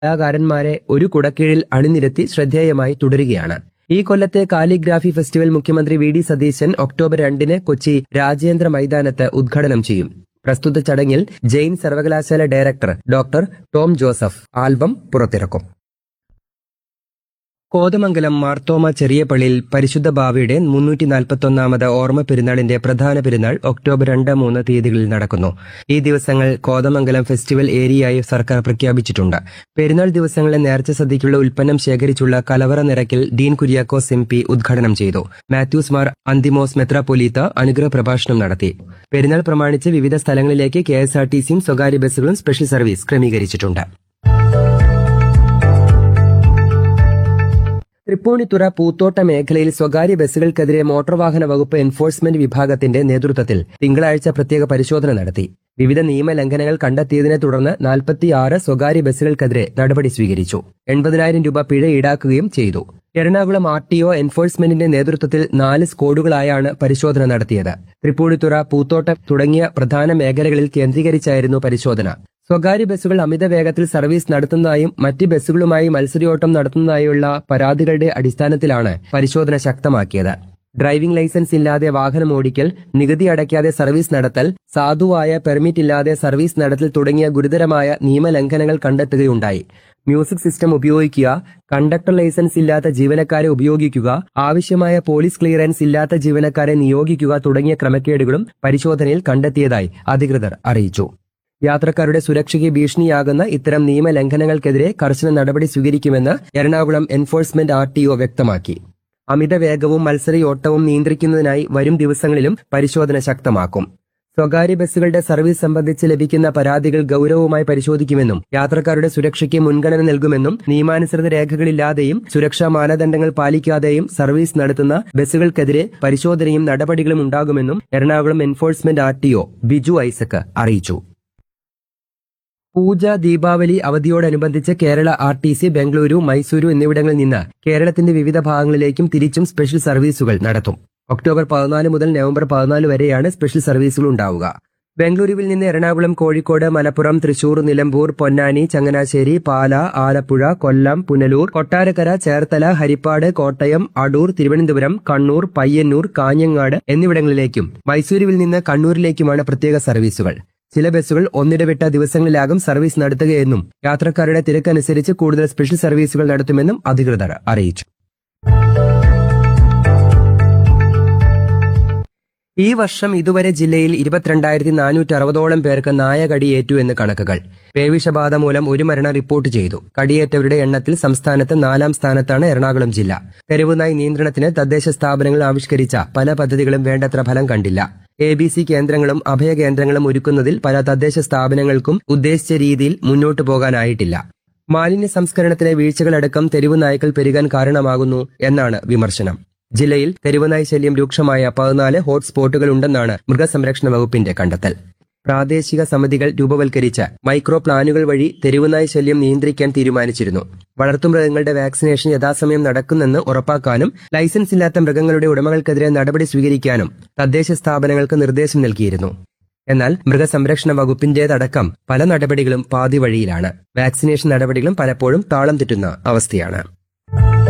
കലാകാരന്മാരെ ഒരു കുടക്കീഴിൽ അണിനിരത്തി ശ്രദ്ധേയമായി തുടരുകയാണ് ഈ കൊല്ലത്തെ കാലിഗ്രാഫി ഫെസ്റ്റിവൽ മുഖ്യമന്ത്രി വി ഡി സതീശൻ ഒക്ടോബർ രണ്ടിന് കൊച്ചി രാജ്യാന്തര മൈതാനത്ത് ഉദ്ഘാടനം ചെയ്യും പ്രസ്തുത ചടങ്ങിൽ ജെയിൻ സർവകലാശാല director doctor Tom Joseph album പുറത്തിറക്കും കോതമംഗലം മാർത്തോമ ചെറിയ പള്ളിയിൽ പരിശുദ്ധ ബാവയുടെ മുന്നൂറ്റി നാൽപ്പത്തൊന്നാമത് ഓർമ്മ പെരുന്നാളിന്റെ പ്രധാന പെരുന്നാൾ ഒക്ടോബർ രണ്ട് മൂന്ന് തീയതികളിൽ നടക്കുന്നു ഈ ദിവസങ്ങൾ കോതമംഗലം ഫെസ്റ്റിവൽ ഏരിയയായി സർക്കാർ പ്രഖ്യാപിച്ചിട്ടുണ്ട് പെരുന്നാൾ ദിവസങ്ങളിലെ നേർച്ച സദ്യയ്ക്കുള്ള ഉൽപ്പന്നം ശേഖരിച്ചുള്ള കലവറ നിരക്കിൽ ഡീൻ കുര്യാക്കോസ് എം പി ഉദ്ഘാടനം ചെയ്തു മാത്യൂസ് മാർ അന്തിമോസ് മെത്രാപൊലീത്ത അനുഗ്രഹ പ്രഭാഷണം നടത്തി പെരുന്നാൾ പ്രമാണിച്ച് വിവിധ സ്ഥലങ്ങളിലേക്ക് കെ എസ് ആർ ടി സിയും സ്വകാര്യ ബസ്സുകളും സ്പെഷ്യൽ സർവീസ് ക്രമീകരിച്ചിട്ടുണ്ട് തൃപ്പൂണിത്തുറ പൂത്തോട്ട മേഖലയിൽ സ്വകാര്യ ബസ്സുകൾക്കെതിരെ മോട്ടോർ വാഹന വകുപ്പ് എൻഫോഴ്സ്മെന്റ് വിഭാഗത്തിന്റെ നേതൃത്വത്തിൽ തിങ്കളാഴ്ച പ്രത്യേക പരിശോധന നടത്തി വിവിധ നിയമലംഘനങ്ങൾ കണ്ടെത്തിയതിനെ തുടർന്ന് നാൽപ്പത്തിയാറ് സ്വകാര്യ ബസ്സുകൾക്കെതിരെ നടപടി സ്വീകരിച്ചു എൺപതിനായിരം രൂപ പിഴ ഈടാക്കുകയും ചെയ്തു എറണാകുളം ആർ ടി ഒ എൻഫോഴ്സ്മെന്റിന്റെ നേതൃത്വത്തിൽ നാല് സ്ക്വാഡുകളായാണ് പരിശോധന നടത്തിയത് തൃപ്പൂണിത്തുറ പൂത്തോട്ടം തുടങ്ങിയ പ്രധാന മേഖലകളിൽ കേന്ദ്രീകരിച്ചായിരുന്നു പരിശോധന സ്വകാര്യ ബസ്സുകൾ അമിത വേഗത്തിൽ സർവീസ് നടത്തുന്നതായും മറ്റ് ബസ്സുകളുമായി മത്സരയോട്ടം നടത്തുന്നതായുള്ള പരാതികളുടെ അടിസ്ഥാനത്തിലാണ് പരിശോധന ശക്തമാക്കിയത് ഡ്രൈവിംഗ് ലൈസൻസ് ഇല്ലാതെ വാഹനം ഓടിക്കൽ നികുതി അടയ്ക്കാതെ സർവീസ് നടത്തൽ സാധുവായ പെർമിറ്റ് ഇല്ലാതെ സർവീസ് നടത്തൽ തുടങ്ങിയ ഗുരുതരമായ നിയമലംഘനങ്ങൾ കണ്ടെത്തുകയുണ്ടായി മ്യൂസിക് സിസ്റ്റം ഉപയോഗിക്കുക കണ്ടക്ടർ ലൈസൻസ് ഇല്ലാത്ത ജീവനക്കാരെ ഉപയോഗിക്കുക ആവശ്യമായ പോലീസ് ക്ലിയറൻസ് ഇല്ലാത്ത ജീവനക്കാരെ നിയോഗിക്കുക തുടങ്ങിയ ക്രമക്കേടുകളും പരിശോധനയിൽ കണ്ടെത്തിയതായി അധികൃതർ അറിയിച്ചു യാത്രക്കാരുടെ സുരക്ഷയ്ക്ക് ഭീഷണിയാകുന്ന ഇത്തരം നിയമലംഘനങ്ങൾക്കെതിരെ കർശന നടപടി സ്വീകരിക്കുമെന്ന് Ernakulam enforcement R T O വ്യക്തമാക്കി അമിത വേഗവും മത്സരയോട്ടവും നിയന്ത്രിക്കുന്നതിനായി വരും ദിവസങ്ങളിലും പരിശോധന ശക്തമാക്കും സ്വകാര്യ ബസ്സുകളുടെ സർവീസ് സംബന്ധിച്ച് ലഭിക്കുന്ന പരാതികൾ ഗൌരവമായി പരിശോധിക്കുമെന്നും യാത്രക്കാരുടെ സുരക്ഷയ്ക്ക് മുൻഗണന നൽകുമെന്നും നിയമാനുസൃത രേഖകളില്ലാതെയും സുരക്ഷാ മാനദണ്ഡങ്ങൾ പാലിക്കാതെയും സർവീസ് നടത്തുന്ന ബസ്സുകൾക്കെതിരെ പരിശോധനയും നടപടികളും ഉണ്ടാകുമെന്നും Ernakulam enforcement R T O Biju Isaac അറിയിച്ചു പൂജ ദീപാവലി അവധിയോടനുബന്ധിച്ച് Kerala R T C Bengaluru Mysuru എന്നിവിടങ്ങളിൽ നിന്ന് കേരളത്തിന്റെ വിവിധ ഭാഗങ്ങളിലേക്കും തിരിച്ചും സ്പെഷ്യൽ സർവീസുകൾ നടത്തും ഒക്ടോബർ പതിനാല് മുതൽ നവംബർ പതിനാല് വരെയാണ് സ്പെഷ്യൽ സർവീസുകൾ ഉണ്ടാവുക ബംഗളൂരുവിൽ നിന്ന് എറണാകുളം കോഴിക്കോട് മലപ്പുറം തൃശൂർ നിലമ്പൂർ പൊന്നാനി ചങ്ങനാശ്ശേരി പാല ആലപ്പുഴ കൊല്ലം പുനലൂർ കൊട്ടാരക്കര ചേർത്തല ഹരിപ്പാട് കോട്ടയം അടൂർ തിരുവനന്തപുരം കണ്ണൂർ പയ്യന്നൂർ കാഞ്ഞങ്ങാട് എന്നിവിടങ്ങളിലേക്കും മൈസൂരുവിൽ നിന്ന് കണ്ണൂരിലേക്കുമാണ് പ്രത്യേക സർവീസുകൾ ചില ബസ്സുകൾ ഒന്നിടവിട്ട ദിവസങ്ങളിലാകും സർവീസ് നടത്തുകയെന്നും യാത്രക്കാരുടെ തിരക്കനുസരിച്ച് കൂടുതൽ സ്പെഷ്യൽ സർവീസുകൾ നടത്തുമെന്നും അധികൃതർ അറിയിച്ചു ഈ വർഷം ഇതുവരെ ജില്ലയിൽ ഇരുപത്തിരണ്ടായിരത്തി നാനൂറ്റി അറുപതോളം പേർക്ക് നായ കടിയേറ്റു എന്ന് കണക്കുകൾ പേവിഷബാധ മൂലം ഒരു മരണം റിപ്പോർട്ട് ചെയ്തു കടിയേറ്റവരുടെ എണ്ണത്തിൽ സംസ്ഥാനത്ത് നാലാം സ്ഥാനത്താണ് എറണാകുളം ജില്ല തെരുവുനായി നിയന്ത്രണത്തിന് തദ്ദേശ സ്ഥാപനങ്ങൾ ആവിഷ്കരിച്ച പല പദ്ധതികളും വേണ്ടത്ര ഫലം കണ്ടില്ല എ ബി സി കേന്ദ്രങ്ങളും അഭയകേന്ദ്രങ്ങളും ഒരുക്കുന്നതിൽ പല തദ്ദേശ സ്ഥാപനങ്ങൾക്കും ഉദ്ദേശിച്ച രീതിയിൽ മുന്നോട്ടു പോകാനായിട്ടില്ല മാലിന്യ സംസ്കരണത്തിലെ വീഴ്ചകളടക്കം തെരുവ് നായ്ക്കൾ പെരുകാൻ കാരണമാകുന്നു എന്നാണ് വിമർശനം ജില്ലയിൽ തെരുവുനായ് ശല്യം രൂക്ഷമായ പതിനാല് ഹോട്ട്സ്പോട്ടുകൾ ഉണ്ടെന്നാണ് മൃഗസംരക്ഷണ വകുപ്പിന്റെ കണ്ടെത്തൽ പ്രാദേശിക സമിതികൾ രൂപവൽക്കരിച്ച മൈക്രോ പ്ലാനുകൾ വഴി തെരുവുനായ് ശല്യം നിയന്ത്രിക്കാൻ തീരുമാനിച്ചിരുന്നു വളർത്തുമൃഗങ്ങളുടെ വാക്സിനേഷൻ യഥാസമയം നടക്കുന്നെന്ന് ഉറപ്പാക്കാനും ലൈസൻസ് ഇല്ലാത്ത മൃഗങ്ങളുടെ ഉടമകൾക്കെതിരെ നടപടി സ്വീകരിക്കാനും തദ്ദേശ സ്ഥാപനങ്ങൾക്ക് നിർദ്ദേശം നൽകിയിരുന്നു എന്നാൽ മൃഗസംരക്ഷണ വകുപ്പിന്റേതടക്കം പല നടപടികളും പാതി വഴിയിലാണ് വാക്സിനേഷൻ നടപടികളും പലപ്പോഴും താളം തെറ്റുന്ന അവസ്ഥയാണ്